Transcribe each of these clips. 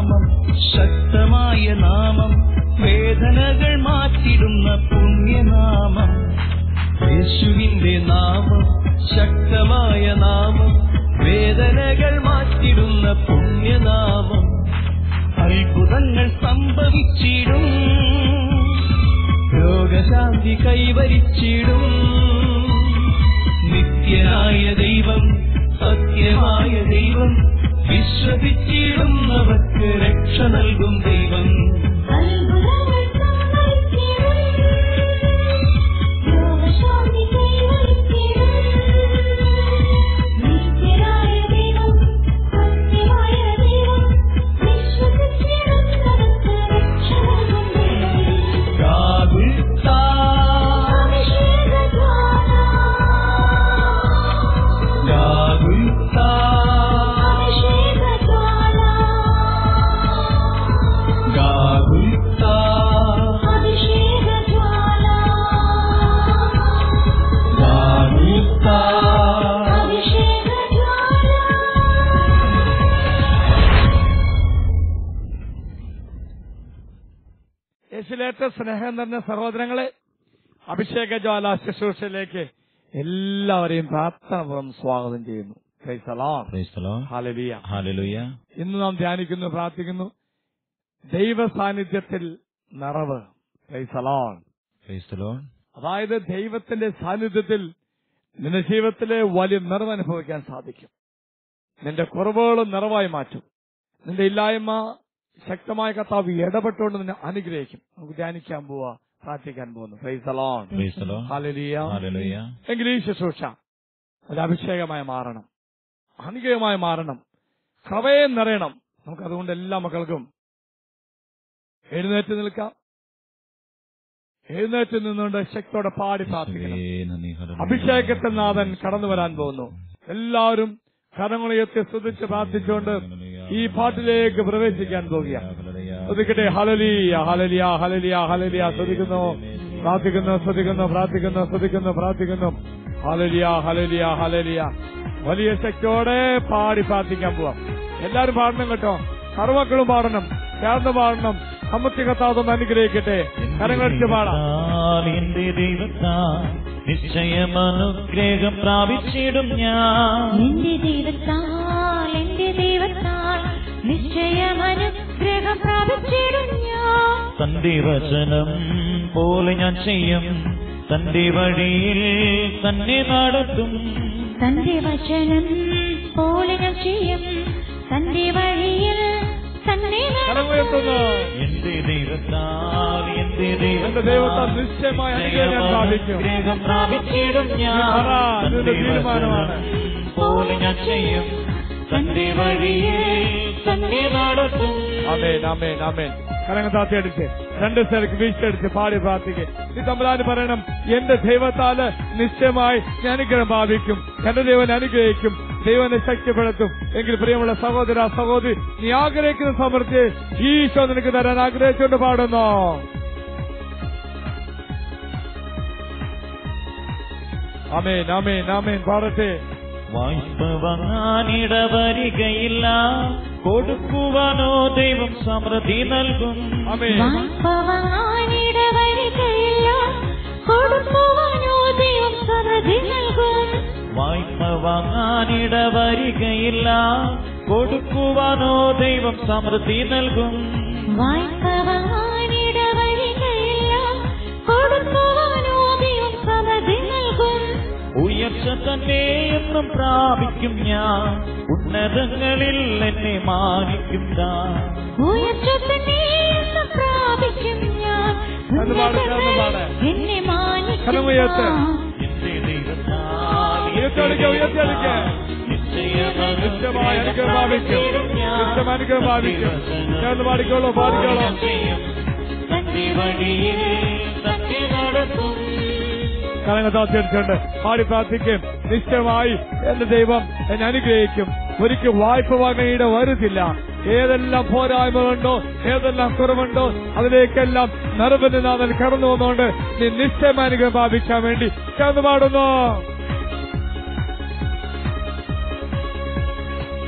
നാമം ശക്തമായ നാമം വേദനകൾ മാറ്റിടുന്ന പുണ്യനാമം യേശുവിന്റെ നാമം ശക്തമായ നാമം വേദനകൾ മാറ്റിടുന്ന പുണ്യനാമം അത്ഭുതങ്ങൾ സംഭവിച്ചിടും രോഗശാന്തി കൈവരിച്ചിടും നിത്യനായ ദൈവം സത്യമായ ദൈവം വിശ്വസിച്ചിടുന്നവർക്ക് രക്ഷ നൽകും ദൈവം അത്ഭുതങ്ങൾ സംഭവിച്ചിടും രോഗശാന്തി കൈവരിച്ചിടും നിത്യനായ ദൈവം സത്യമായ ദൈവം വിശ്വസിച്ചിടുന്നവർക്ക് രക്ഷ നൽകും ദൈവം ഗാഗുൽത്താ, അഭിഷേകജ്വാല ഗാഗുൽത്താ, അഭിഷേകജ്വാല ഗാഗുൽത്താ, അഭിഷേകജ്വാല ഗാഗുൽത്താ. അഭിഷേകജ്വാല യേശുലേറ്റ സ്നേഹം നിറഞ്ഞ സഹോദരങ്ങളെ അഭിഷേക ജ്വാല ശുശ്രൂഷയിലേക്ക് എല്ലാവരെയും പ്രാർത്ഥനാപൂർവ്വം സ്വാഗതം ചെയ്യുന്നു Praise the Lord. Praise the Lord. Hallelujah. Hallelujah. ഇന്ന് നാം ധ്യാനിക്കുന്നു പ്രാർത്ഥിക്കുന്നു ദൈവ സാന്നിധ്യത്തിൽ നിറവ് Praise the Lord. Praise the Lord. അതായത് ദൈവത്തിന്റെ സാന്നിധ്യത്തിൽ നിന്റെ ജീവിതത്തിലെ വലിയ നിറവ് അനുഭവിക്കാൻ സാധിക്കും നിന്റെ കുറവുകളും നിറവായി മാറ്റും നിന്റെ ഇല്ലായ്മ ശക്തമായ കർത്താവ് ഇടപെട്ടുകൊണ്ട് നിന്നെ അനുഗ്രഹിക്കും നമുക്ക് ധ്യാനിക്കാൻ പോവാ പ്രാർത്ഥിക്കാൻ പോകുന്നു praise the Lord. Praise the Lord. Hallelujah. Hallelujah. എങ്കിൽ ഈ ശുശ്രൂഷ അത് അഭിഷേകമായി മാറണം അനുഗ്രഹമായി മാറണം കവയെ നിറയണം നമുക്ക് അതുകൊണ്ട് എല്ലാ മക്കൾക്കും എഴുന്നേറ്റ് നിൽക്കാം എഴുന്നേറ്റ് നിന്നുകൊണ്ട് ശക്തിയോടെ പാടി പ്രാർത്ഥിക്കണം അഭിഷേകത്തിൽ നാഥൻ കടന്നു വരാൻ പോകുന്നു എല്ലാവരും കരങ്ങളുയർത്തി സ്തുതിച്ച് പ്രാർത്ഥിച്ചുകൊണ്ട് ഈ പാട്ടിലേക്ക് പ്രവേശിക്കാൻ പോകുക ശ്രദ്ധിക്കട്ടെ ഹലലിയ ഹലലിയ ഹലലിയ ഹലലിയ ശ്രദ്ധിക്കുന്നു പ്രാർത്ഥിക്കുന്നു ശ്രദ്ധിക്കുന്നു പ്രാർത്ഥിക്കുന്നു ശ്രദ്ധിക്കുന്നു പ്രാർത്ഥിക്കുന്നു ഹലലിയ ഹലലിയ ഹലലിയ വലിയ ശക്തിയോടെ പാടി പ്രാർത്ഥിക്കാൻ പോവാം എല്ലാരും പാടണം കേട്ടോ സർവക്കളും പാടണം ചേർന്ന് പാടണം സമുദ്ര കത്താതൊന്ന് അനുഗ്രഹിക്കട്ടെ കരങ്ങളടിച്ച് പാടാം ദൈവത്താൽ എന്റെ ദൈവത്താൽ നിശ്ചയമനുഗ്രഹം പ്രാപിച്ചിടും ഞാൻ എന്റെ ദൈവത്താൽ എന്റെ ദൈവത്താൽ നിശ്ചയമനുഗ്രഹം പ്രാപിച്ചിടും ഞാൻ തന്റെ വചനം പോലെ ഞാൻ ചെയ്യും തന്റെ വഴിയിൽ തന്നെ നടത്തും തന്റെ വചനം പോലെ ഞാൻ ചെയ്യും തന്റെ വഴിയിൽ തന്നെ കരമുയർത്തുന്നു എന്റെ ദൈവത്താൽ എന്റെ എന്റെ ദൈവത്താൽ നിശ്ചയമായ അനുഗ്രഹം ഞാൻ പ്രാപിക്കും. അനുഗ്രഹം പ്രാപിച്ചിടും ഞാൻ പറ, ഇതിന്റെ തന്റെ തീരുമാനമാണ്. വചനം പോലെ ഞാൻ ചെയ്യും തന്റെ വഴിയിൽ തന്നെ നടത്തും അമേൻ അമേൻ അമേൻ കരങ്ങൾ താത്തിയടിച്ച് രണ്ട് സ്ഥലക്ക് വീഴ്ചയടിച്ച് പാടി പ്രാർത്ഥിക്കുക ഈ തമ്പുരാന് പറയണം എന്റെ ദൈവത്താല് നിശ്ചയമായി ഞാൻ അനുഗ്രഹം ഭാവിക്കും എന്റെ ദൈവൻ അനുഗ്രഹിക്കും ദൈവനെ ശക്തിപ്പെടുത്തും എങ്കിൽ പ്രിയമുള്ള സഹോദര സഹോദരി നീ ആഗ്രഹിക്കുന്ന സമൃദ്ധി ഈശോ നിനക്ക് തരാൻ ആഗ്രഹിച്ചുകൊണ്ട് പാടുന്നു അമേൻ അമേൻ അമേൻ പാടട്ടെ വായ്പ വാങ്ങാനിടവരികയില്ല കൊടുക്കുവാനോ ദൈവം സമൃദ്ധി നൽകും അമേൻ വായ്പ വാങ്ങാനിടവരികയില്ല കൊടുക്കുവാനോ ദൈവം സമൃദ്ധി നൽകും വായ്പ വാങ്ങാനിടവരികയില്ല കൊടുക്കുവാനോ ദൈവം സമൃദ്ധി നൽകും വായ്പ വാങ്ങാനിടവരികയില്ല കൊടുക്കുവാനോ ദൈവം സമൃദ്ധി നൽകും ഉയർച്ച തന്നെ എന്നും പ്രാപിക്കും ഞാൻ ഉന്നതങ്ങളിൽ എന്നെ മാനിക്കും ഞാൻ ഉയർച്ചത്തന്നെ എന്ന് പ്രാപിക്കും ഞാൻ ഒന്ന് പാട്, ചേർന്ന് പാട്. എന്നെ മാനിക്കും കരമുയർത്ത്. ഞാൻ. എന്റെ ദൈവത്താൽ ഉയർത്തിയടിക്കുക, ഉയർത്തിയടിക്കുക. നിശ്ചയമായ അനുഗ്രഹം പ്രാപിക്കും നിശ്ചയമായ അനുഗ്രഹം പ്രാപിക്കും ചേർന്ന് പാടിക്കോളൂ പാടിക്കോളൂ തന്റെ വഴിയിൽ തന്നെ നടത്തും കലങ്ങൾ താത്തിയടിച്ചുകൊണ്ട് പാടി പ്രാർത്ഥിക്കും നിശ്ചയമായി എന്റെ ദൈവം എന്നെ അനുഗ്രഹിക്കും ഒരിക്കൽ വായ്പ വാങ്ങയുടെ വരുന്നില്ല ഏതെല്ലാം പോരായ്മകളുണ്ടോ ഏതെല്ലാം കുറവുണ്ടോ അതിലേക്കെല്ലാം നിറവിന് നാഥൻ കടന്നു വന്നുകൊണ്ട് നീ നിശ്ചയമായ അനുഗ്രഹം പ്രാപിക്കാൻ വേണ്ടി ചേർന്ന് പാടുന്നു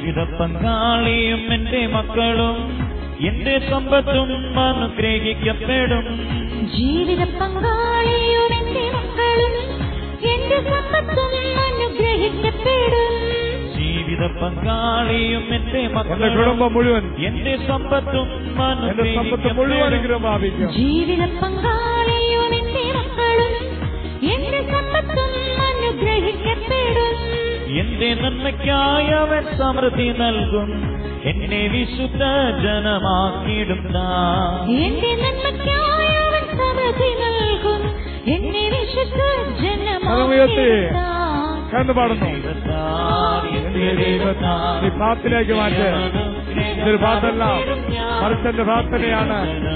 ജീവിത പങ്കാളിയും എന്റെ മക്കളും എന്റെ സമ്പത്തും അനുഗ്രഹിക്കപ്പെടും ജീവിത പങ്കാളിയും എന്റെ മക്കളും എന്റെ സമ്പത്തും അനുഗ്രഹിക്കപ്പെടും ജീവിത പങ്കാളിയും എന്റെ എന്റെ മക്കളും കുടുംബം മുഴുവൻ എന്റെ സമ്പത്തും എന്റെ സമ്പത്ത് മുഴുവൻ അനുഗ്രഹിക്കപ്പെടും അനുഗ്രഹം പ്രാപിക്കും ജീവിത പങ്കാളിയും എന്റെ മക്കളും എന്റെ സമ്പത്തും അനുഗ്രഹിക്കപ്പെടും എന്റെ നന്മയ്ക്കായി അവൻ സമൃദ്ധി നൽകും എന്നെ വിശുദ്ധ ജനമാക്കിയിടും താൻ. എന്റെ നന്മയ്ക്കായി അവൻ സമൃദ്ധി നൽകും എന്നെ വിശുദ്ധ കരമുയർത്തി. ജനമാക്കി കണ്ണു പാടുന്നു ദൈവത്താൽ എന്റെ ദൈവത്താൽ നീ പ്രാർത്ഥനയാക്കി മാറ്റ് ഇതൊരു പ്രാർത്ഥന മറിച്ചെന്റെ പ്രാർത്ഥനയാണ്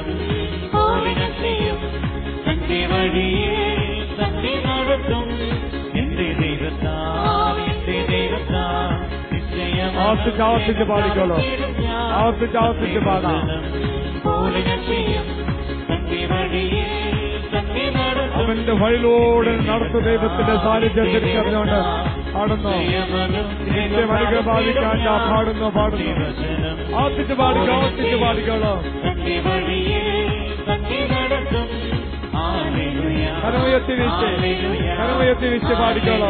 ഓടിനെത്തിയും തന്റെ വഴിയെ തന്നെ നടത്തും എന്റെ ദൈവത്താൽ എന്റെ ദൈവത്താൽ നിശ്ചയമായി ആവർത്തിച്ച് ആവർത്തിച്ച് പാടിക്കോളൂ ആവർത്തിച്ച് ആവർത്തിച്ച് പാടാം ഓടിനെത്തിയും തന്റെ വഴിയെ തന്നെ നടത്തും അവന്റെ വഴിയിലൂടെ നടത്തു ദൈവത്തിന്റെ സാന്നിധ്യം തിരിച്ചറിഞ്ഞുകൊണ്ട് പാടുന്നു നിത്യം അനുഗ്രഹം പ്രാപിക്കാൻ ഞാൻ പാടുന്നു പാടുന്നു ആവർത്തിച്ച് പാടിക്കോ ആവർത്തിച്ച് പാടിക്കോളൂ തന്റെ വഴിയെ തന്നെ നടത്തും ഹല്ലേലൂയ. കരമുയർത്തി വീശ് കരമുയർത്തി വീശ് പാടിക്കോളൂ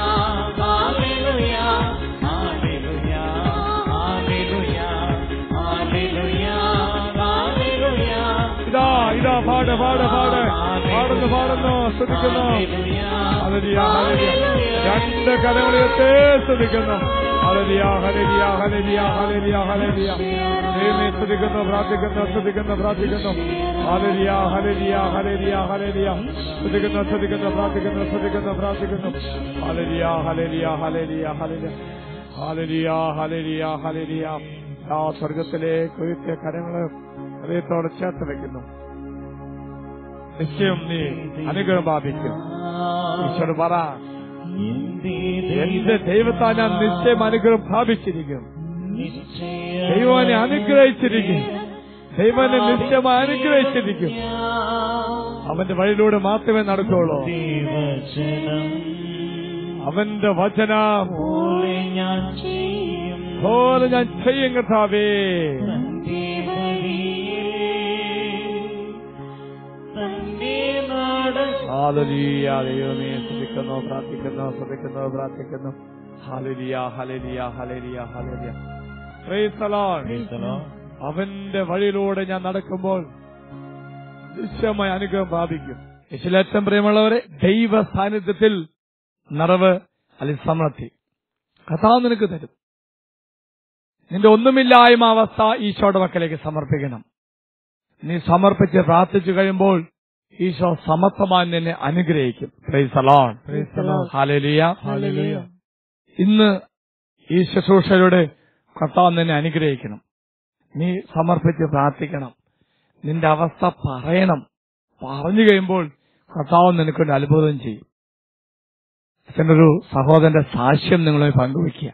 ഹല്ലേലൂയ. ഹല്ലേലൂയ. ഹല്ലേലൂയ. ഹല്ലേലൂയ. ഹല്ലേലൂയ. ഇതാ ഇതാ പാട് പാട് പാട് പാടുന്നു പാടുന്നു ശ്രദ്ധിക്കുന്നു ഹല്ലേലൂയ, ഹല്ലേലൂയ. രണ്ട് കരമുയർത്തേ ശ്രദ്ധിക്കുന്നു ഹല്ലേലൂയ, ഹല്ലേലൂയ, ഹല്ലേലൂയ, ഹല്ലേലൂയ, ഹല്ലേലൂയ. ദൈവമേ സ്തുതിക്കുന്നു പ്രാർത്ഥിക്കുന്നു സ്തുതിക്കുന്നു പ്രാർത്ഥിക്കുന്നു ഹല്ലേലൂയ, ഹല്ലേലൂയ, ഹല്ലേലൂയ, ഹല്ലേലൂയ. സ്തുതിക്കുന്നു സ്തുതിക്കുന്നു പ്രാർത്ഥിക്കുന്നു സ്തുതിക്കുന്നു പ്രാർത്ഥിക്കുന്നു ഹല്ലേലൂയ, ഹല്ലേലൂയ, ഹല്ലേലൂയ, ഹല്ലേലൂയ. ഹല്ലേലൂയ, ഹല്ലേലൂയ, ഹല്ലേലൂയ. ആ സ്വർഗത്തിലേക്ക് ഉയർത്തിയ കരങ്ങള് ഹൃദയത്തോടെ ചേർത്ത് വെക്കുന്നു നിശ്ചയം നീ അനുഗ്രഹം പ്രാപിക്കും ഈശ്വര പറ എന്റെ ദൈവത്താൽ ഞാൻ നിശ്ചയം അനുഗ്രഹം പ്രാപിച്ചിരിക്കും ദൈവം എന്നെ അനുഗ്രഹിച്ചിരിക്കും ദൈവം എന്നെ നിശ്ചയമായി അനുഗ്രഹിച്ചിരിക്കും അവന്റെ വഴിയിലൂടെ മാത്രമേ നടക്കുള്ളൂ ദൈവജനം അവന്റെ വചനം പോലെ ഞാൻ ചെയ്യും പോലെ ഞാൻ ചെയ്യും കർത്താവേ തന്റെ വഴിയെ തന്റെ നാട് ഹാലലിയ ദൈവമേ ശ്രദ്ധിക്കുന്നു പ്രാർത്ഥിക്കുന്നു ശ്രദ്ധിക്കുന്നു പ്രാർത്ഥിക്കുന്നു ഹാലലിയ ഹലലിയ ഹലലിയ ഹലലിയ Praise the Lord. അവന്റെ വഴിയിലൂടെ ഞാൻ നടക്കുമ്പോൾ നിശ്ചയമായ അനുഗ്രഹം പ്രാപിക്കും യേശുലേറ്റം പ്രിയമുള്ളവരെ ദൈവ സാന്നിധ്യത്തിൽ നിറവ് അല്ലെങ്കിൽ സമൃദ്ധി കഥാവ് നിനക്ക് തരും നിന്റെ ഒന്നുമില്ലായ്മ അവസ്ഥ ഈശോയുടെ മക്കളിലേക്ക് സമർപ്പിക്കണം നീ സമർപ്പിച്ച് പ്രാർത്ഥിച്ചു കഴിയുമ്പോൾ ഈശോ സമത്വമായി നിന്നെ അനുഗ്രഹിക്കും Praise the Lord. Hallelujah. ഇന്ന് ഈ ശുശ്രൂഷയുടെ കർത്താവ് നിന്നെ അനുഗ്രഹിക്കണം നീ സമർപ്പിച്ച് പ്രാർത്ഥിക്കണം നിന്റെ അവസ്ഥ പറയണം പറഞ്ഞു കഴിയുമ്പോൾ കർത്താവ് നിനക്കൊരു അത്ഭുതം ചെയ്യും അച്ഛൻ്റെ ഒരു സഹോദരന്റെ സാക്ഷ്യം നിങ്ങളുമായി പങ്കുവയ്ക്കുക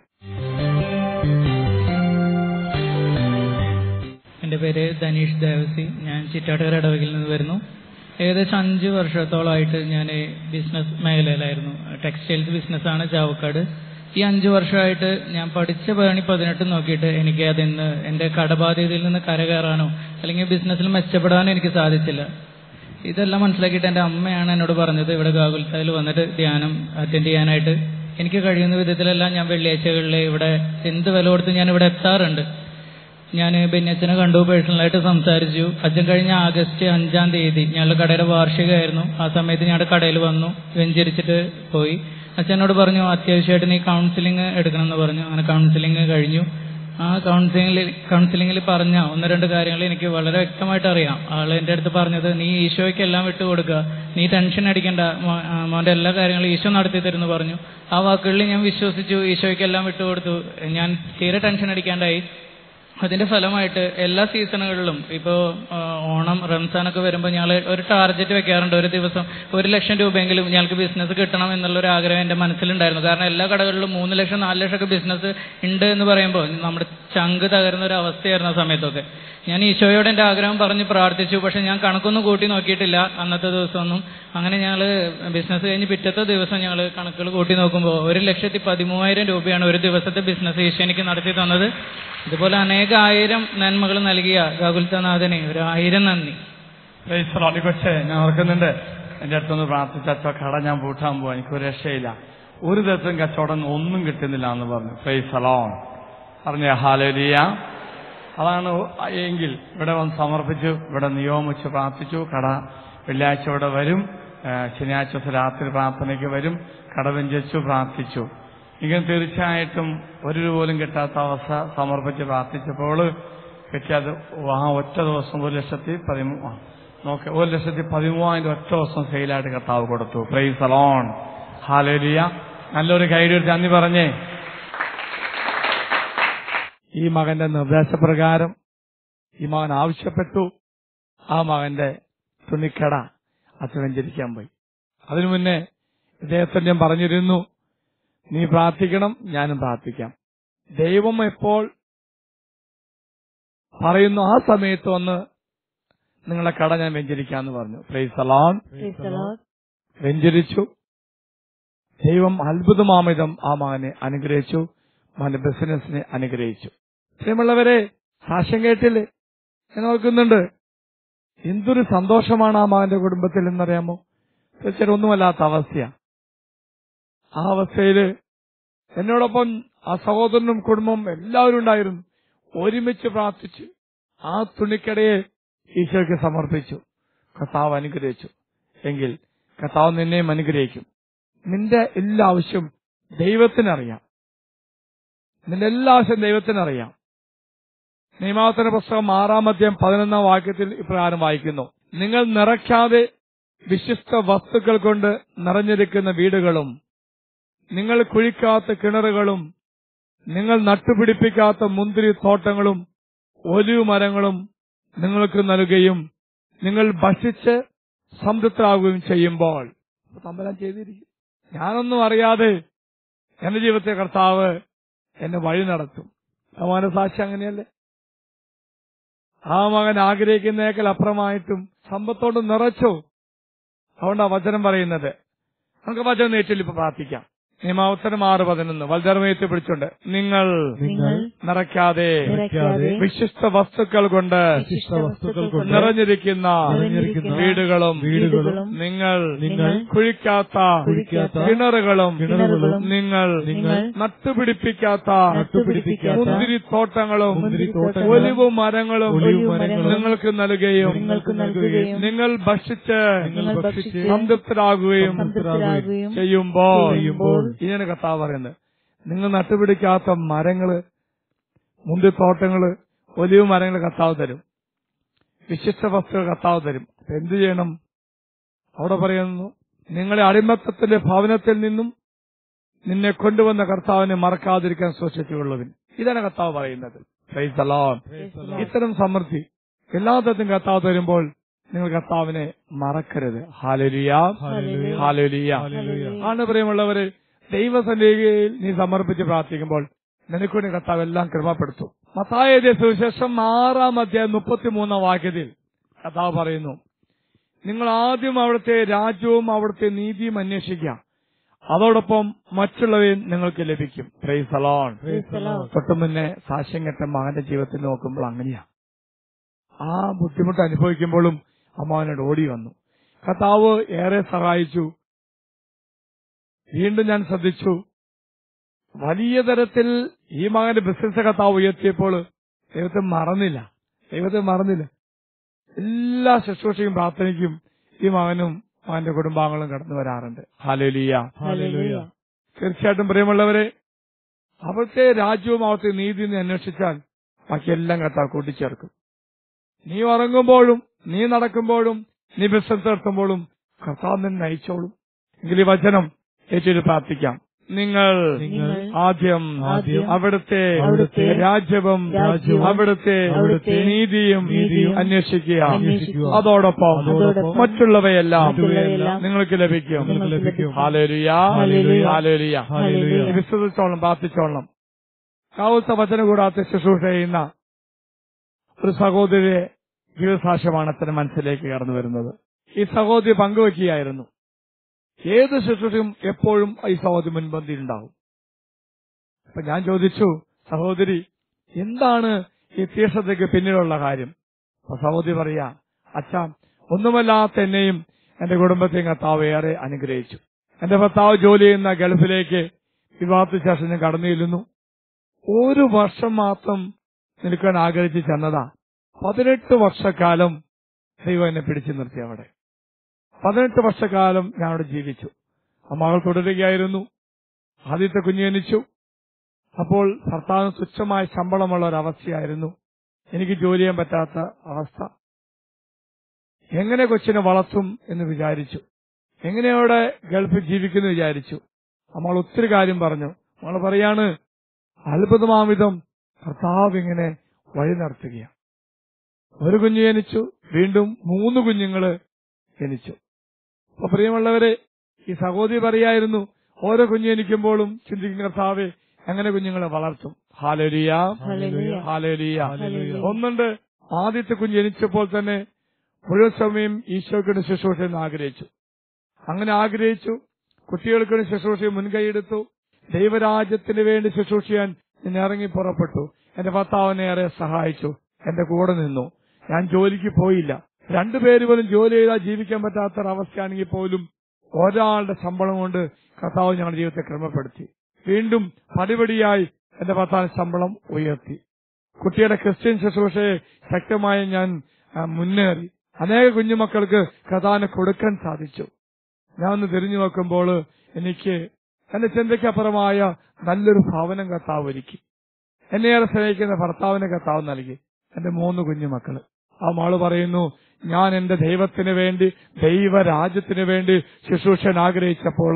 എൻ്റെ പേര് ധനീഷ് ദേവസി ഞാൻ ചിറ്റാട്ടുകര ഇടവകിൽ നിന്ന് വരുന്നു ഏകദേശം അഞ്ച് വർഷത്തോളമായിട്ട് ഞാൻ ബിസിനസ് മേഖലയിലായിരുന്നു ടെക്സ്റ്റൈൽസ് ബിസിനസ്സാണ് ചാവക്കാട് ഈ അഞ്ച് വർഷമായിട്ട് ഞാൻ പഠിച്ച പണി പതിനെട്ട് നോക്കിയിട്ട് എനിക്ക് അതിന്ന് എൻ്റെ കടബാധ്യതയിൽ നിന്ന് കരകയറാനോ അല്ലെങ്കിൽ ബിസിനസ്സിൽ മെച്ചപ്പെടാനോ എനിക്ക് സാധിച്ചില്ല ഇതെല്ലാം മനസ്സിലാക്കിയിട്ട് എൻ്റെ അമ്മയാണ് എന്നോട് പറഞ്ഞത് ഇവിടെ ഗാകുൽത്തായിൽ വന്നിട്ട് ധ്യാനം അറ്റൻഡ് ചെയ്യാനായിട്ട് എനിക്ക് കഴിയുന്ന വിധത്തിലെല്ലാം ഞാൻ വെള്ളിയാഴ്ചകളിൽ ഇവിടെ എന്ത് വില കൊടുത്ത് ഞാൻ ഇവിടെ എത്താറുണ്ട് ഞാൻ ബെന്നച്ചനെ കണ്ടു പേഴ്സണലായിട്ട് സംസാരിച്ചു അച്ഛൻ കഴിഞ്ഞ ആഗസ്റ്റ് അഞ്ചാം തീയതി ഞങ്ങളുടെ കടയുടെ വാർഷികമായിരുന്നു ആ സമയത്ത് ഞങ്ങളുടെ കടയിൽ വന്നു വെഞ്ചരിച്ചിട്ട് പോയി അച്ഛനോട് പറഞ്ഞു അത്യാവശ്യമായിട്ട് നീ കൗൺസിലിംഗ് എടുക്കണം എന്ന് പറഞ്ഞു അങ്ങനെ കൗൺസിലിംഗ് കഴിഞ്ഞു ആ കൗൺസിലിംഗിൽ കൗൺസിലിംഗിൽ പറഞ്ഞ ഒന്ന് രണ്ട് കാര്യങ്ങൾ എനിക്ക് വളരെ വ്യക്തമായിട്ട് അറിയാം ആള് എൻ്റെ അടുത്ത് പറഞ്ഞത് നീ ഈശോയ്ക്ക് എല്ലാം വിട്ടു കൊടുക്കുക നീ ടെൻഷൻ അടിക്കേണ്ട മോ- ആ, മോന്റെ എല്ലാ കാര്യങ്ങളും ഈശോ നടത്തി തരുന്നു പറഞ്ഞു ആ വാക്കുകളിൽ ഞാൻ വിശ്വസിച്ചു ഈശോയ്ക്ക് എല്ലാം വിട്ടുകൊടുത്തു ഞാൻ തീരെ ടെൻഷൻ അടിക്കാണ്ടായി അതിന്റെ ഫലമായിട്ട് എല്ലാ സീസണുകളിലും ഇപ്പോൾ ഓണം റംസാനൊക്കെ വരുമ്പോൾ ഞങ്ങൾ ഒരു ടാർഗറ്റ് വെക്കാറുണ്ട് ഒരു ദിവസം ഒരു ലക്ഷം രൂപയെങ്കിലും ഞങ്ങൾക്ക് ബിസിനസ് കിട്ടണം എന്നുള്ള ഒരു ആഗ്രഹം എൻ്റെ മനസ്സിലുണ്ടായിരുന്നു കാരണം എല്ലാ കടകളിലും മൂന്ന് ലക്ഷം നാല് ലക്ഷം ഒക്കെ ബിസിനസ് ഉണ്ട് എന്ന് പറയുമ്പോൾ നമ്മുടെ ചങ്ക് തകരുന്ന ഒരു അവസ്ഥയായിരുന്നു ആ സമയത്തൊക്കെ ഞാൻ ഈശോയോട് എൻ്റെ ആഗ്രഹം പറഞ്ഞ് പ്രാർത്ഥിച്ചു പക്ഷെ ഞാൻ കണക്കൊന്നും കൂട്ടി നോക്കിയിട്ടില്ല അന്നത്തെ ദിവസമൊന്നും അങ്ങനെ ഞങ്ങൾ ബിസിനസ് കഴിഞ്ഞ് പിറ്റത്തെ ദിവസം ഞങ്ങൾ കണക്കുകൾ കൂട്ടി നോക്കുമ്പോൾ ഒരു ലക്ഷത്തി പതിമൂവായിരം രൂപയാണ് ഒരു ദിവസത്തെ ബിസിനസ് ഈശോ എനിക്ക് നടത്തി തന്നത് ഇതുപോലെ അനേകായിരം നന്മകൾ നൽകിയ ഗാകുൽത്തനാഥനെ ഒരു ആയിരം നന്ദി പ്രൈസറോണി കൊച്ചേ ഞാൻ ഓർക്കുന്നുണ്ട് എന്റെ അടുത്തൊന്ന് പ്രാർത്ഥിച്ച അച്ഛ കട ഞാൻ പൂട്ടാൻ പോവാ എനിക്കൊരു രക്ഷയില്ല ഒരു ദിവസം കച്ചവടം ഒന്നും കിട്ടുന്നില്ല എന്ന് പറഞ്ഞു പ്രൈസലോൺ പറഞ്ഞ ഹാലരിയ അതാണ് എങ്കിൽ ഇവിടെ വന്ന് സമർപ്പിച്ചു ഇവിടെ നിയോഗിച്ച് പ്രാർത്ഥിച്ചു കട വെള്ളിയാഴ്ച ഇവിടെ വരും ആ, ശനിയാഴ്ച ദിവസം രാത്രി പ്രാർത്ഥനയ്ക്ക് വരും കട വെഞ്ചിച്ചു പ്രാർത്ഥിച്ചു ഇങ്ങനെ തീർച്ചയായിട്ടും ഒരു രൂപ പോലും കിട്ടാത്ത അവസ്ഥ സമർപ്പിച്ച് പ്രാർത്ഥിച്ചപ്പോൾ കിട്ടിയത് ആ ഒറ്റ ദിവസം ഒരു ലക്ഷത്തി പതിമൂ ആ, നോക്ക് ഒരു ലക്ഷത്തി പതിമൂവായിരം ഒറ്റ ദിവസം സെയിലായിട്ട് കർത്താവ് കൊടുത്തു പ്രൈസ് അലോൺ ഹാലേലിയ നല്ലൊരു കൈഡി ഒരു ചന്ദി പറഞ്ഞേ ഈ മകന്റെ നിർദ്ദേശപ്രകാരം ഈ മകൻ ആവശ്യപ്പെട്ടു ആ മകന്റെ തുണിക്കട അച്ഛനഞ്ചരിക്കാൻ പോയി അതിനു മുന്നേ ഇദ്ദേഹത്തിന് ഞാൻ പറഞ്ഞിരുന്നു നീ പ്രാർത്ഥിക്കണം ഞാനും പ്രാർത്ഥിക്കാം ദൈവം എപ്പോൾ പറയുന്നു ആ സമയത്ത് വന്ന് നിങ്ങളെ കട ഞാൻ വെഞ്ചരിക്കാന്ന് പറഞ്ഞു praise alone Praise the Lord. വെഞ്ചരിച്ചു ദൈവം അത്ഭുതമാമിതം ആ മകനെ അനുഗ്രഹിച്ചു മകന്റെ ബിസിനസിനെ അനുഗ്രഹിച്ചു പ്രിയമുള്ളവരെ സാക്ഷ്യം കേട്ടില്ലേ ഞാൻ ഓർക്കുന്നുണ്ട് എന്തൊരു സന്തോഷമാണ് ആ മകന്റെ കുടുംബത്തിൽ എന്നറിയാമോ തീർച്ചയായിട്ടും ഒന്നുമല്ലാത്ത അവസ്ഥയാ ആ അവസ്ഥയില് എന്നോടൊപ്പം ആ സഹോദരനും കുടുംബവും എല്ലാവരും ഉണ്ടായിരുന്നു ഒരുമിച്ച് പ്രാർത്ഥിച്ച് ആ തുണിക്കടയെ ഈശോയ്ക്ക് സമർപ്പിച്ചു കർത്താവ് അനുഗ്രഹിച്ചു എങ്കിൽ കർത്താവ് നിന്നെയും അനുഗ്രഹിക്കും നിന്റെ എല്ലാ ആവശ്യവും ദൈവത്തിനറിയാം നിന്റെ എല്ലാ ആവശ്യവും ദൈവത്തിനറിയാം നിയമാവത്തന പുസ്തകം ആറാം അധ്യായം പതിനൊന്നാം വാക്യത്തിൽ ഇപ്രകാരം വായിക്കുന്നു നിങ്ങൾ നിറയ്ക്കാതെ വിശിഷ്ട വസ്തുക്കൾ കൊണ്ട് നിറഞ്ഞിരിക്കുന്ന വീടുകളും നിങ്ങൾ കുഴിക്കാത്ത കിണറുകളും നിങ്ങൾ നട്ടുപിടിപ്പിക്കാത്ത മുന്തിരി തോട്ടങ്ങളും ഒലിവ് മരങ്ങളും നിങ്ങൾക്ക് നൽകുകയും നിങ്ങൾ ഭക്ഷിച്ച് സംതൃപ്തരാകുകയും ചെയ്യുമ്പോൾ അപ്പൊ തമ്പലാൻ ചെയ്തിരിക്കും ഞാനൊന്നും അറിയാതെ എന്റെ ജീവിതത്തെ കർത്താവ് എന്നെ വഴി നടത്തും ആ മനസാക്ഷി അങ്ങനെയല്ലേ ആ മകൻ ആഗ്രഹിക്കുന്നേക്കാൾ അപ്പുറമായിട്ടും സമ്പത്തോട് നിറച്ചു അതുകൊണ്ടാ വചനം പറയുന്നത് നമുക്ക് വചനം നേറ്റിൽ ഇപ്പൊ പ്രാർത്ഥിക്കാം നിയമാവസരം ആറ് പതിനൊന്ന് വൽധർമ്മയത്തെ പിടിച്ചുണ്ട് നിങ്ങൾ നിങ്ങൾ നിറയ്ക്കാതെ നിറയ്ക്കാതെ വിശിഷ്ട വസ്തുക്കൾ കൊണ്ട് വിശിഷ്ട വസ്തുക്കൾ കൊണ്ട് നിറഞ്ഞിരിക്കുന്ന നിറഞ്ഞിരിക്കുന്ന വീടുകളും വീടുകളും നിങ്ങൾ നിങ്ങൾ കുഴിക്കാത്ത കുഴിക്കാത്ത കിണറുകളും കിണറുകളും നിങ്ങൾ നിങ്ങൾ നട്ടുപിടിപ്പിക്കാത്ത നട്ടുപിടിപ്പിക്കാത്ത മുന്തിരിത്തോട്ടങ്ങളും മുന്തിരിത്തോട്ടങ്ങളും ഒലിവ് മരങ്ങളും ഒലിവ് മരങ്ങളും നിങ്ങൾക്ക് നൽകുകയും നിങ്ങൾക്ക് നൽകുകയും നിങ്ങൾ ഭക്ഷിച്ച് നിങ്ങൾ ഭക്ഷിച്ച് സംതൃപ്തരാകുകയും സംതൃപ്തരാകുകയും ചെയ്യുമ്പോൾ ചെയ്യുമ്പോൾ ഇതാണ് കർത്താവ് പറയുന്നത് നിങ്ങൾ നട്ടുപിടിക്കാത്ത മരങ്ങള് മുന്തിരിത്തോട്ടങ്ങള് ഒലിവ് മരങ്ങൾ കർത്താവ് തരും വിശിഷ്ട വസ്തുക്കൾ കർത്താവ് തരും അപ്പൊ എന്ത് ചെയ്യണം അവിടെ പറയുന്നു നിങ്ങളെ അടിമത്തത്തിന്റെ ഭവനത്തിൽ നിന്നും നിന്നെ കൊണ്ടുവന്ന കർത്താവിനെ മറക്കാതിരിക്കാൻ സൂക്ഷിച്ചുകൊള്ളുവിൻ ഇതാണ് കർത്താവ് പറയുന്നത് Praise the Lord. ഇത്തരം സമൃദ്ധി എല്ലാ തരത്തിലും കർത്താവ് തരുമ്പോൾ നിങ്ങൾ കർത്താവിനെ മറക്കരുത് ഹാലലിയ ഹല്ലേലൂയ. ഹാലലിയ ആണ് പ്രിയമുള്ളവര് ദൈവസന്നിധിയിൽ നീ സമർപ്പിച്ച് പ്രാർത്ഥിക്കുമ്പോൾ നിനക്കുവേണ്ടി കർത്താവ് എല്ലാം കൃപപ്പെടുത്തും മത്തായ സുവിശേഷം ആറാം അധ്യായം മുപ്പത്തിമൂന്നാം വാക്യത്തിൽ കർത്താവ് പറയുന്നു നിങ്ങൾ ആദ്യം അവിടുത്തെ രാജ്യവും അവിടുത്തെ നീതിയും അന്വേഷിക്കുക അതോടൊപ്പം മറ്റുള്ളവയും നിങ്ങൾക്ക് ലഭിക്കും praise alone Praise the Lord. തൊട്ടു മുന്നേ സാക്ഷ്യം കെട്ട മകന്റെ ജീവിതത്തിൽ നോക്കുമ്പോൾ അങ്ങനെയാ ആ ബുദ്ധിമുട്ട് അനുഭവിക്കുമ്പോഴും അമ്മാവനോട് ഓടി വന്നു കർത്താവ് ഏറെ സഹായിച്ചു വീണ്ടും ഞാൻ ശ്രദ്ധിച്ചു വലിയ തരത്തിൽ ഈ മകന്റെ ബിസിനസ് കർത്താവ് ഉയർത്തിയപ്പോൾ ദൈവത്തെ മറന്നില്ല ദൈവത്തെ മറന്നില്ല എല്ലാ ശുശ്രൂഷയും പ്രാർത്ഥനയ്ക്കും ഈ മകനും മകന്റെ കുടുംബാംഗങ്ങളും കടന്നു വരാറുണ്ട് ഹാലേലിയ ഹല്ലേലൂയ. തീർച്ചയായിട്ടും പ്രിയമുള്ളവരെ അവിടുത്തെ രാജ്യവും അവിടുത്തെ നീതി നീ അന്വേഷിച്ചാൽ ബാക്കിയെല്ലാം കർത്താവ് കൂട്ടിച്ചേർക്കും നീ ഉറങ്ങുമ്പോഴും നീ നടക്കുമ്പോഴും നീ ബിസിനസ് നടത്തുമ്പോഴും കർത്താവ് നിന്നെ നയിച്ചോളും എങ്കിൽ ഈ വചനം ഏറ്റൊരു പ്രാർത്ഥിക്കാം നിങ്ങൾ നിങ്ങൾ ആദ്യം ആദ്യം അവിടുത്തെ അവിടുത്തെ രാജ്യവും രാജ്യവും അവിടുത്തെ അവിടുത്തെ നീതിയും നീതിയും അന്വേഷിക്കുക അന്വേഷിക്കുക. അതോടൊപ്പം അതോടൊപ്പം മറ്റുള്ളവയെല്ലാം മറ്റുള്ളവയെല്ലാം നിങ്ങൾക്ക് ലഭിക്കും നിങ്ങൾക്ക് ലഭിക്കും. ഹാലേലുയ ഹല്ലേലൂയ. ഹാലേലുയ ഹല്ലേലൂയ. വിശ്വസിച്ചോളം പ്രാർത്ഥിച്ചോളണം കാവത്ത വചന കൂടാത്ത ശുശ്രൂഷ ചെയ്യുന്ന ഒരു സഹോദരിയെ ജീവിതസാക്ഷ്യമാണ് അത്തരം മനസ്സിലേക്ക് കടന്നു വരുന്നത് ഈ സഹോദരി പങ്കുവെക്കുകയായിരുന്നു ഏത് ശുശ്രൂഷയും എപ്പോഴും ഈ സഹോദരി മുൻപന്തിയിൽ ഉണ്ടാവും അപ്പൊ ഞാൻ ചോദിച്ചു സഹോദരി എന്താണ് ഈ തീക്ഷണതയ്ക്ക് പിന്നിലുള്ള കാര്യം അപ്പൊ സഹോദരി പറയാ അച്ഛാ ഒന്നുമല്ലാത്ത എന്നെയും എന്റെ കുടുംബത്തെയും കർത്താവ് ഏറെ അനുഗ്രഹിച്ചു എന്റെ ഭർത്താവ് ജോലി ചെയ്യുന്ന ഗൾഫിലേക്ക് വിവാഹത്തിന് ശേഷം ഞാൻ കടന്നു ചെല്ലുന്നു ഒരു വർഷം മാത്രം നിൽക്കാൻ ആഗ്രഹിച്ച് ചെന്നതാ പതിനെട്ട് വർഷക്കാലം ദൈവം എന്നെ പിടിച്ചു നിർത്തി അവിടെ പതിനെട്ട് വർഷക്കാലം ഞാൻ അവിടെ ജീവിച്ചു ആ മകൾ തുടരുകയായിരുന്നു ആദ്യത്തെ കുഞ്ഞ് ജനിച്ചു അപ്പോൾ ഭർത്താവിന് തുച്ഛമായ ശമ്പളമുള്ള ഒരു അവസ്ഥയായിരുന്നു എനിക്ക് ജോലി ചെയ്യാൻ പറ്റാത്ത അവസ്ഥ എങ്ങനെ കൊച്ചിനെ വളർത്തും എന്ന് വിചാരിച്ചു എങ്ങനെ അവിടെ ഗൾഫിൽ ജീവിക്കുന്നു വിചാരിച്ചു നമ്മൾ ഒത്തിരി കാര്യം പറഞ്ഞു നമ്മൾ പറയാണ് അത്ഭുതമാവിധം കർത്താവ് ഇങ്ങനെ വഴി നടത്തുകയാണ് ഒരു കുഞ്ഞ് ജനിച്ചു വീണ്ടും മൂന്ന് കുഞ്ഞുങ്ങള് ജനിച്ചു അപ്പൊ പ്രിയമുള്ളവരെ ഈ സഹോദരി പറയായിരുന്നു ഓരോ കുഞ്ഞ് ജനിക്കുമ്പോഴും ചിന്തിക്കുന്ന കർത്താവെ എങ്ങനെ കുഞ്ഞുങ്ങളെ വളർത്തും ഹാലലിയ ഹല്ലേലൂയ. ഹാലലിയ ഹല്ലേലൂയ. ഒന്നുണ്ട് ആദ്യത്തെ കുഞ്ഞ് ജനിച്ചപ്പോൾ തന്നെ മുഴുവൻ സമയം ഈശോയ്ക്കിന് ശുശ്രൂഷ എന്ന് ആഗ്രഹിച്ചു അങ്ങനെ ആഗ്രഹിച്ചു കുട്ടികൾക്കിന് ശുശ്രൂഷ മുൻകൈയെടുത്തു ദൈവരാജ്യത്തിന് വേണ്ടി ശുശ്രൂഷ ചെയ്യാൻ ഞാൻ ഇറങ്ങി പുറപ്പെട്ടു എന്റെ ഭർത്താവിനെ ഏറെ സഹായിച്ചു എന്റെ കൂടെ നിന്നു ഞാൻ ജോലിക്ക് പോയില്ല രണ്ടുപേര് പോലും ജോലി ചെയ്താൽ ജീവിക്കാൻ പറ്റാത്ത ഒരവസ്ഥയാണെങ്കിൽ പോലും ഒരാളുടെ ശമ്പളം കൊണ്ട് കർത്താവ് ഞങ്ങളുടെ ജീവിതത്തെ ക്രമപ്പെടുത്തി വീണ്ടും പടിപടിയായി എന്റെ ഭർത്താവിന് ശമ്പളം ഉയർത്തി കുട്ടിയുടെ ക്രിസ്ത്യൻ ശുശ്രൂഷയെ ശക്തമായി ഞാൻ ആ, മുന്നേറി അനേക കുഞ്ഞുമക്കൾക്ക് കഥാനെ കൊടുക്കാൻ സാധിച്ചു ഞാൻ ഒന്ന് തിരിഞ്ഞു നോക്കുമ്പോൾ എനിക്ക് എന്റെ ചിന്തയ്ക്കപ്പുറമായ നല്ലൊരു ഭവനം കർത്താവ് ഒരുക്കി എന്നെയേറെ സ്നേഹിക്കുന്ന ഭർത്താവിനെ കർത്താവ് നൽകി എന്റെ മൂന്ന് കുഞ്ഞുമക്കള് ആ മാള് പറയുന്നു ഞാൻ എന്റെ ദൈവത്തിന് വേണ്ടി ദൈവരാജ്യത്തിന് വേണ്ടി ശുശ്രൂഷൻ ആഗ്രഹിച്ചപ്പോൾ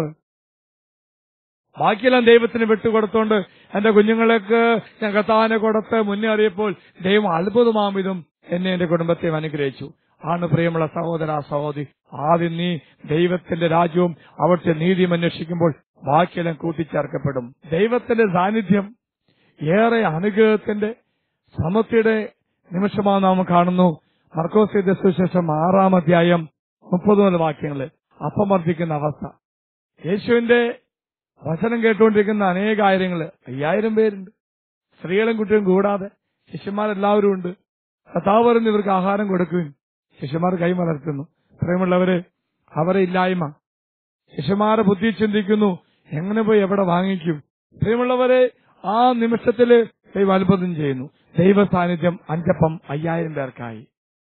ബാക്കിയെല്ലാം ദൈവത്തിന് വിട്ടുകൊടുത്തോണ്ട് എന്റെ കുഞ്ഞുങ്ങൾക്ക് ഞാൻ കർത്താവിനെ കൊടുത്ത് മുന്നേറിയപ്പോൾ ദൈവം അത്ഭുതമാമിതും എന്നെ എന്റെ കുടുംബത്തെ അനുഗ്രഹിച്ചു ആണ് പ്രിയമുള്ള സഹോദര സഹോദരി ആദ്യം നീ ദൈവത്തിന്റെ രാജ്യവും അവിടുത്തെ നീതിയും അന്വേഷിക്കുമ്പോൾ ബാക്കിയെല്ലാം കൂട്ടിച്ചേർക്കപ്പെടും ദൈവത്തിന്റെ സാന്നിധ്യം ഏറെ അനുഗ്രഹത്തിന്റെ സമൃദ്ധിയുടെ നിമിഷമാണ് നാം കാണുന്നു മർക്കോസിന്റെ സുശേഷം ആറാം അധ്യായം മുപ്പത് മുതൽ വാക്യങ്ങള് അപമർദ്ദിക്കുന്ന അവസ്ഥ യേശുവിന്റെ വചനം കേട്ടുകൊണ്ടിരിക്കുന്ന അനേക ആയിരങ്ങള് അയ്യായിരം പേരുണ്ട് സ്ത്രീകളും കുട്ടികളും കൂടാതെ ശിഷ്യന്മാരെല്ലാവരും ഉണ്ട് കഥാവ് പറഞ്ഞ് ഇവർക്ക് ആഹാരം കൊടുക്കുകയും ശിഷ്യന്മാർ കൈമലർത്തുന്നു പ്രിയമുള്ളവര് അവരെ ഇല്ലായ്മ ശിഷ്യന്മാരെ ബുദ്ധി ചിന്തിക്കുന്നു എങ്ങനെ പോയി എവിടെ വാങ്ങിക്കും പ്രിയമുള്ളവരെ ആ നിമിഷത്തില് ദൈവം അത്ഭുതം ചെയ്യുന്നു ദൈവ സാന്നിധ്യം അഞ്ചപ്പം അയ്യായിരം പേർക്കായി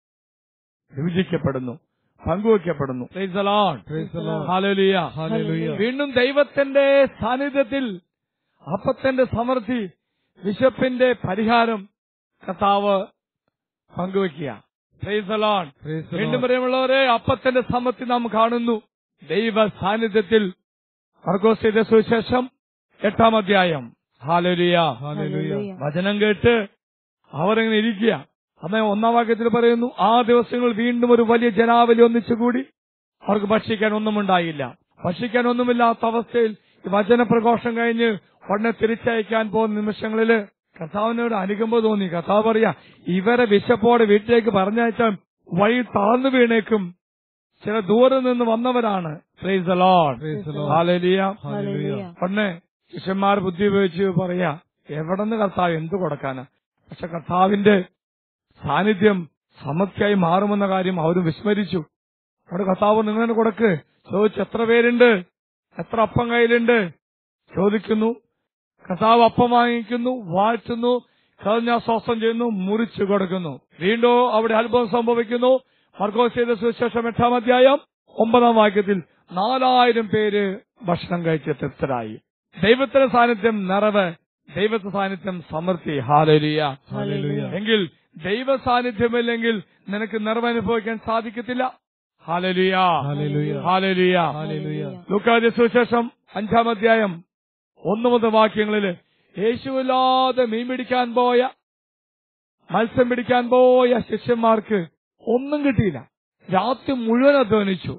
വിഭജിക്കപ്പെടുന്നു പങ്കുവയ്ക്കപ്പെടുന്നു Praise the Lord. Praise the Lord. Hallelujah. Hallelujah. വീണ്ടും ദൈവത്തിന്റെ സാന്നിധ്യത്തിൽ അപ്പത്തിന്റെ സമൃദ്ധി വിശപ്പിന്റെ പരിഹാരം കർത്താവ് പങ്കുവയ്ക്കുക Praise the Lord. Praise the വീണ്ടും Lord. പറയുമുള്ളവരെ അപ്പത്തിന്റെ സമൃദ്ധി നാം കാണുന്നു ദൈവ സാന്നിധ്യത്തിൽ മർഗോസിന്റെ സുവിശേഷം എട്ടാം അധ്യായം ഹാലലിയ Hallelujah. വചനം കേട്ട് അവരങ്ങനെ ഇരിക്കുക അന്ന് ഒന്നാം വാക്യത്തിൽ പറയുന്നു ആ ദിവസങ്ങൾ വീണ്ടും ഒരു വലിയ ജനാവലി ഒന്നിച്ചുകൂടി അവർക്ക് ഭക്ഷിക്കാൻ ഒന്നും ഉണ്ടായില്ല ഭക്ഷിക്കാൻ ഒന്നുമില്ലാത്ത അവസ്ഥയിൽ ഈ വചനപ്രഘോഷം കഴിഞ്ഞ് ഉടനെ തിരിച്ചയക്കാൻ പോകുന്ന നിമിഷങ്ങളില് കർത്താവിനോട് അനുകമ്പ തോന്നി കർത്താവ് പറയാ ഇവരെ വിശപ്പോടെ വീട്ടിലേക്ക് പറഞ്ഞയച്ചാൽ വഴി താഴ്ന്നു വീണേക്കും ചില ദൂരെ നിന്ന് വന്നവരാണ് Praise the Lord. Praise the Lord. Hallelujah. Hallelujah. ഉടനെ ശിഷ്യന്മാർ ബുദ്ധി ഉപയോഗിച്ച് പറയാ എവിടെന്ന് കർത്താവ് എന്തു കൊടുക്കാനാ പക്ഷെ കർത്താവിന്റെ സാന്നിധ്യം സമൃദ്ധിയായി മാറുമെന്ന കാര്യം അവരും വിസ്മരിച്ചു അവിടെ കർത്താവ് നിങ്ങൾ തന്നെ കൊടുക്ക് ചോദിച്ചു എത്ര പേരുണ്ട് എത്ര അപ്പം കയ്യിലുണ്ട് ചോദിക്കുന്നു കർത്താവ് അപ്പം വാങ്ങിക്കുന്നു വാഴ്ത്തുന്നു കളഞ്ഞ സ്വസ്ഥം ചെയ്യുന്നു മുറിച്ചു കൊടുക്കുന്നു വീണ്ടും അവിടെ അത്ഭുതം സംഭവിക്കുന്നു മർക്കോസ് ചെയ്ത സുവിശേഷം എട്ടാം അധ്യായം ഒമ്പതാം വാക്യത്തിൽ നാലായിരം പേര് ഭക്ഷണം കഴിച്ച് തൃപ്തരായി ദൈവത്തിന്റെ സാന്നിധ്യം നിറവ് ദൈവത്തിന്റെ സാന്നിധ്യം സമൃദ്ധി ഹാലലിയ Hallelujah. എങ്കിൽ ദൈവ സാന്നിധ്യമില്ലെങ്കിൽ നിനക്ക് നിറവ് അനുഭവിക്കാൻ സാധിക്കത്തില്ല ഹാലലിയ Hallelujah. ഹാലലിയ Hallelujah. ലൂക്കാന്റെ സുവിശേഷം അഞ്ചാം അധ്യായം ഒന്ന് മുതൽ വാക്യങ്ങളില് യേശുവില്ലാതെ മീൻ പിടിക്കാൻ പോയ മത്സ്യം പിടിക്കാൻ പോയ ശിഷ്യന്മാർക്ക് ഒന്നും കിട്ടിയില്ല രാത്രി മുഴുവൻ അധ്വാനിച്ചു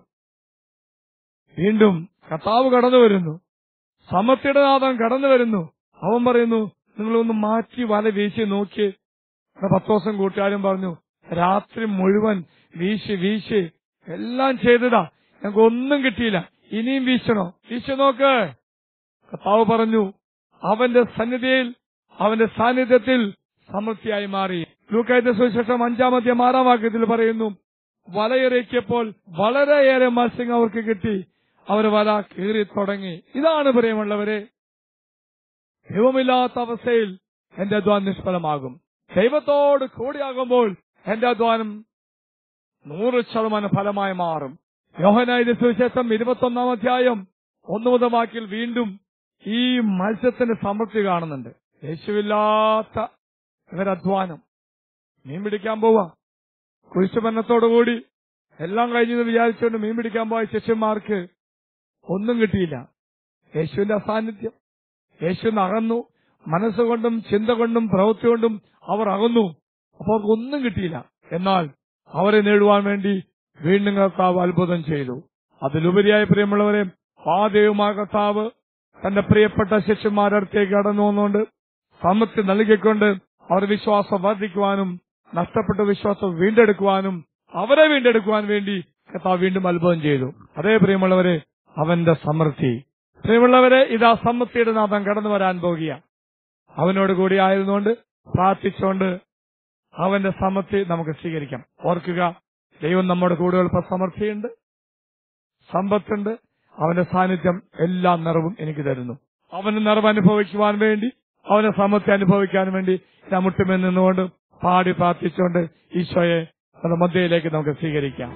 വീണ്ടും കർത്താവ് കടന്നു വരുന്നു സമത്തിയുടെ നാഥൻ കടന്നു വരുന്നു അവൻ പറയുന്നു നിങ്ങളൊന്ന് മാറ്റി വല വീശി നോക്കി പത്ത് ദിവസം കൂട്ടുകാരും പറഞ്ഞു രാത്രി മുഴുവൻ വീശി വീശി എല്ലാം ചെയ്തതാ ഞങ്ങൾക്ക് ഒന്നും കിട്ടിയില്ല ഇനിയും വീശണോ വീശി നോക്ക് കർത്താവ് പറഞ്ഞു അവന്റെ സന്നിധിയിൽ അവന്റെ സാന്നിധ്യത്തിൽ സമൃദ്ധിയായി മാറി ലൂക്കായത്തെ സുവിശേഷം അഞ്ചാമത്തെ ആറാം വാക്യത്തിൽ പറയുന്നു വലയിറക്കിയപ്പോൾ വളരെയേറെ മത്സ്യങ്ങൾ അവർക്ക് കിട്ടി അവർ വല കീറി തുടങ്ങി ഇതാണ് പ്രിയമുള്ളവരെ ദൈവമില്ലാത്ത അവസ്ഥയിൽ എന്റെ അധ്വാനം നിഷ്ഫലമാകും ദൈവത്തോട് കൂടിയാകുമ്പോൾ എന്റെ അധ്വാനം നൂറ് ശതമാനം ഫലമായി മാറും യോഹനായ സുവിശേഷം ഇരുപത്തൊന്നാം അധ്യായം ഒന്നു മുതൽ വാക്കിൽ വീണ്ടും ഈ മത്സ്യത്തിന്റെ സമൃദ്ധി കാണുന്നുണ്ട് യേശുവില്ലാത്ത ഇവരധ്വാനം മീൻ പിടിക്കാൻ പോവാ കുരിശുബന്ധത്തോടുകൂടി എല്ലാം കഴിഞ്ഞെന്ന് വിചാരിച്ചുകൊണ്ട് മീൻ പിടിക്കാൻ പോയ ശിഷ്യന്മാർക്ക് ഒന്നും കിട്ടിയില്ല യേശുവിന്റെ അസാന്നിധ്യം യേശു അകന്നു മനസ്സുകൊണ്ടും ചിന്ത കൊണ്ടും പ്രവൃത്തി കൊണ്ടും അവർ അകന്നു അപ്പോൾ അവർക്ക് ഒന്നും കിട്ടിയില്ല എന്നാൽ അവരെ നേടുവാൻ വേണ്ടി വീണ്ടും കർത്താവ് അത്ഭുതം ചെയ്തു അതിലുപരിയായ പ്രിയമുള്ളവരെ പാതയുമായ കർത്താവ് തന്റെ പ്രിയപ്പെട്ട ശിഷ്യന്മാരുടെ അടുത്തേക്ക് കടന്നു വന്നുകൊണ്ട് സമൃദ്ധി നൽകിക്കൊണ്ട് അവർ വിശ്വാസം വർദ്ധിക്കുവാനും നഷ്ടപ്പെട്ട വിശ്വാസം വീണ്ടെടുക്കുവാനും അവരെ വീണ്ടെടുക്കുവാൻ വേണ്ടി കർത്താവ് വീണ്ടും അത്ഭുതം ചെയ്തു അതേ പ്രിയമുള്ളവരെ അവന്റെ സമൃദ്ധി പ്രിയമുള്ളവരെ ഇതാ സമൃദ്ധിയുടെ നാഥം കടന്നു വരാൻ പോകുക അവനോട് കൂടി ആയിരുന്നുകൊണ്ട് പ്രാർത്ഥിച്ചുകൊണ്ട് അവന്റെ സമൃദ്ധി നമുക്ക് സ്വീകരിക്കാം ഓർക്കുക ദൈവം നമ്മുടെ കൂടുതൽ സമൃദ്ധിയുണ്ട് സമ്പത്തുണ്ട് അവന്റെ സാന്നിധ്യം എല്ലാ നിറവും എനിക്ക് തരുന്നു അവന് നിറവ് അനുഭവിക്കുവാൻ വേണ്ടി അവന്റെ സമൃദ്ധി അനുഭവിക്കാൻ വേണ്ടി ഞാൻ മുട്ടുമേ നിന്നുകൊണ്ട് പാടി പ്രാർത്ഥിച്ചുകൊണ്ട് ഈശോയെ നമ്മുടെ മധ്യയിലേക്ക് നമുക്ക് സ്വീകരിക്കാം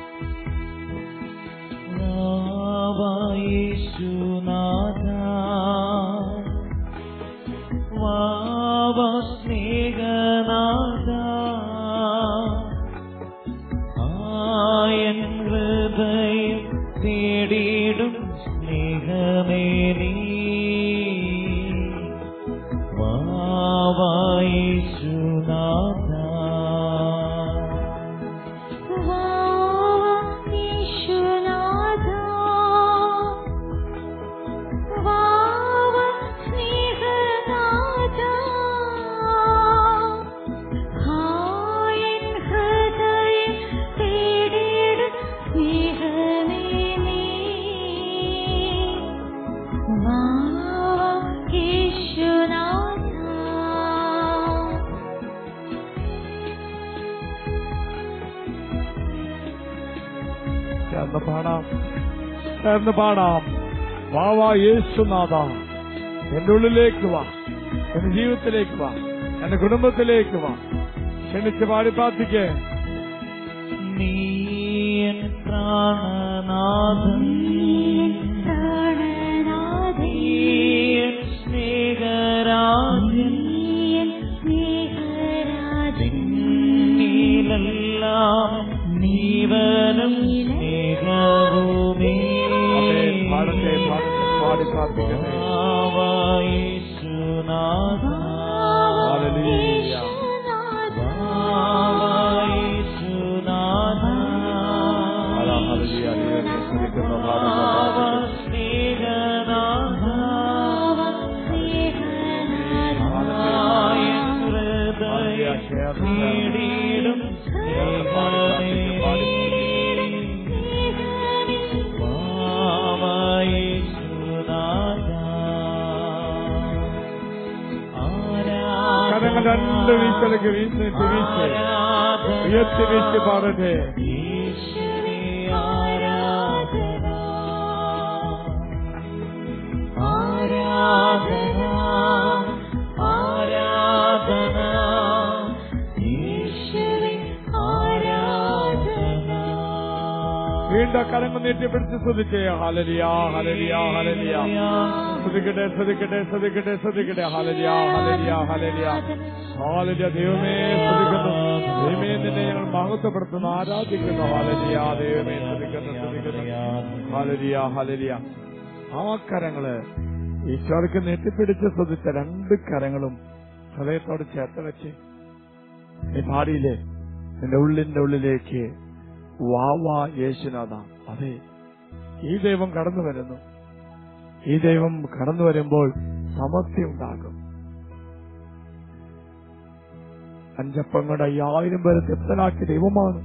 യേശുനാഥ വാവ സ്നേഹനാഥ ആയൻ ഹൃദയം തേടിയിടും സ്നേഹമേ നീ വാവ യേശുനാഥ ചേർന്ന് പാടാം ചേർന്ന് പാടാം വാ വാ യേശുനാഥ എന്റെ ഉള്ളിലേക്ക് വാ എന്റെ ജീവിതത്തിലേക്ക് വാ എന്റെ കുടുംബത്തിലേക്ക് വാ ക്ഷണിച്ച് പാടി പ്രാർത്ഥിക്കേ നീയൻ പ്രാണനാഥൻ നീയൻ സ്നേഹരാജൻ നീലെല്ലാം നീവനും സ്നേഹവുമേ പാടട്ടെ പാടട്ടെ പാടി പ്രാർത്ഥിക്കട്ടെ ഭാവായേശുനാഥ ഹല്ലേലൂയ. ഭാവായേശുനാഥ അതാ ഹല്ലേലൂയ. ദൈവമേ, സ്തുതിക്കുന്നു, പാടുന്നു, ഭാവ പ്രാർത്ഥിക്കുന്നു. സ്നേഹനാഥ ആയൻ ഹൃദയം നേടിയിടും സ്നേഹമേ ഭാവായേശുനാഥ കരങ്ങൾ രണ്ട് വീശലേക്ക് വീശിട്ട് വീശ് ഉയർത്തി വീശി പാടട്ടെ ഈശ്വരേ ആരാധന ആരാധന ആരാധന ഈശ്വരേ ആരാധന വീണ്ടും കരങ്ങൾ നീട്ടിപ്പിടിച്ച് സ്തുതിച്ചേ ഹലലിയ ഹലലിയ ഹലലിയ ശ്രദ്ധിക്കട്ടെ ശ്രദ്ധിക്കട്ടെ ശ്രദ്ധിക്കട്ടെ ശ്രദ്ധിക്കട്ടെ ഹലലിയ ഹലലിയ ഹലലിയ ഹാലലിയ ദൈവമേ ശ്രദ്ധിക്കുന്നു ദൈവമേ നിന്നെ ഞങ്ങൾ മഹത്വപ്പെടുത്തുന്നു ആരാധിക്കുന്നു ഹലലിയ ദൈവമേ ശ്രദ്ധിക്കുന്നു ശ്രദ്ധിക്കുന്നു ഹലലിയ ഹലലിയ ആ കരങ്ങള് ഈശോർക്ക് നെട്ടിപ്പിടിച്ച് ശ്രദ്ധിച്ച രണ്ട് കരങ്ങളും ഹൃദയത്തോട് ചേർത്ത് വെച്ച് നീ പാടിയില്ലേ നിന്റെ ഉള്ളിന്റെ ഉള്ളിലേക്ക് വാ വാ യേശുനാഥ അതെ ഈ ദൈവം കടന്നു വരുന്നു ഈ ദൈവം കടന്നു വരുമ്പോൾ സമൃദ്ധി ഉണ്ടാകും അഞ്ചപ്പം കൊണ്ട് അയ്യായിരം പേരെ തൃപ്തനാക്കിയ ദൈവമാണ്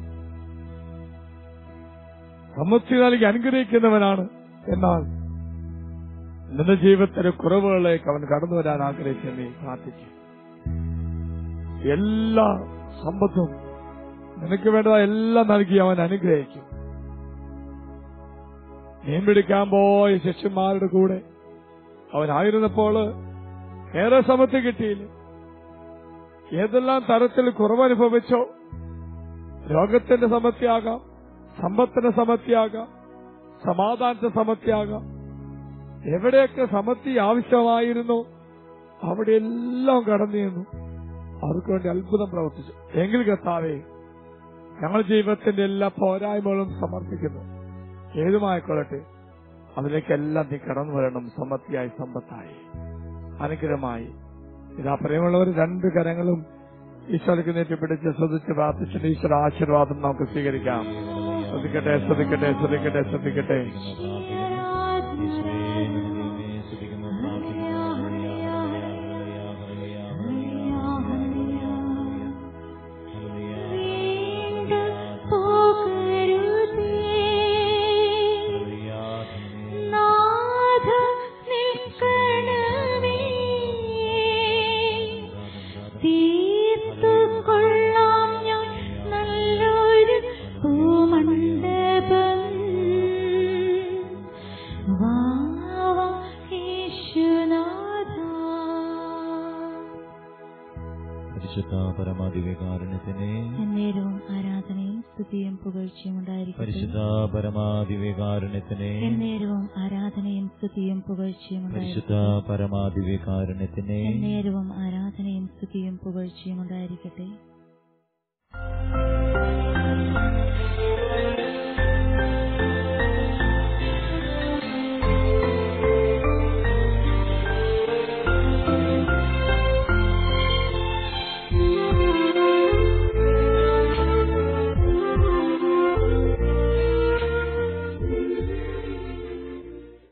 സമൃദ്ധി നൽകി അനുഗ്രഹിക്കുന്നവനാണ് എന്നാൽ നിന്റെ ജീവിതത്തിലെ കുറവുകളിലേക്ക് അവൻ കടന്നു വരാൻ ആഗ്രഹിച്ച് നീ പ്രാർത്ഥിക്കും എല്ലാ സമ്പത്തും നിനക്ക് വേണ്ട എല്ലാം നൽകി അവൻ അനുഗ്രഹിക്കും മീൻ പിടിക്കാൻ പോയ ശിഷ്യന്മാരുടെ കൂടെ അവനായിരുന്നപ്പോൾ ഏറെ സമത്ത് കിട്ടിയില്ല ഏതെല്ലാം തരത്തിൽ കുറവനുഭവിച്ചോ രോഗത്തിന്റെ സമത്യാകാം സമ്പത്തിന്റെ സമത്യാകാം സമാധാനത്തിന്റെ സമത്യാകാം എവിടെയൊക്കെ സമൃദ്ധി ആവശ്യമായിരുന്നു അവിടെയെല്ലാം കടന്നു ചെന്നു അവർക്ക് വേണ്ടി അത്ഭുതം പ്രവർത്തിച്ചു എങ്കിൽ കർത്താവേ ഞങ്ങൾ ജീവിതത്തിന്റെ എല്ലാ പോരായ്മകളും സമർപ്പിക്കുന്നു ഏതുമായിക്കൊള്ളട്ടെ അതിലേക്കെല്ലാം നീ കടന്നു വരണം സമൃദ്ധിയായി സമ്പത്തായി അനുഗ്രഹമായി ഇതാ പ്രിയമുള്ളവർ രണ്ട് കരങ്ങളും ഈശ്വരക്ക് നേറ്റി പിടിച്ച് ശ്രദ്ധിച്ച് പ്രാർത്ഥിച്ചിട്ട് ഈശ്വര ആശീർവാദം നമുക്ക് സ്വീകരിക്കാം ശ്രദ്ധിക്കട്ടെ ശ്രദ്ധിക്കട്ടെ ശ്രദ്ധിക്കട്ടെ ശ്രദ്ധിക്കട്ടെ വീണ്ടും പോകരുതേ നാഥ നിൽക്കണമേ തീർത്തു കൊള്ളാം ഞാൻ നല്ലൊരു പൂമണ്ഡപം വാവ യേശുനാഥ പരിശുദ്ധ പരമാധിവേകാരുണ്യത്തിനെ എന്നേരവും ആരാധനയും സ്തുതിയും പുകഴ്ചയും ഉണ്ടായിരിക്കട്ടെ പരിശുദ്ധ പരമാധിവേകാരുണ്യത്തിനെ എന്നേരവും ആരാധനയും സ്തുതിയും പുകഴ്ചയും പരിശുദ്ധ ഉണ്ടായിരിക്കട്ടെ പരമാധിവേകാരുണ്യത്തിനെ എന്നേരവും ആരാധനയും സ്തുതിയും പുകഴ്ചയും ഉണ്ടായിരിക്കട്ടെ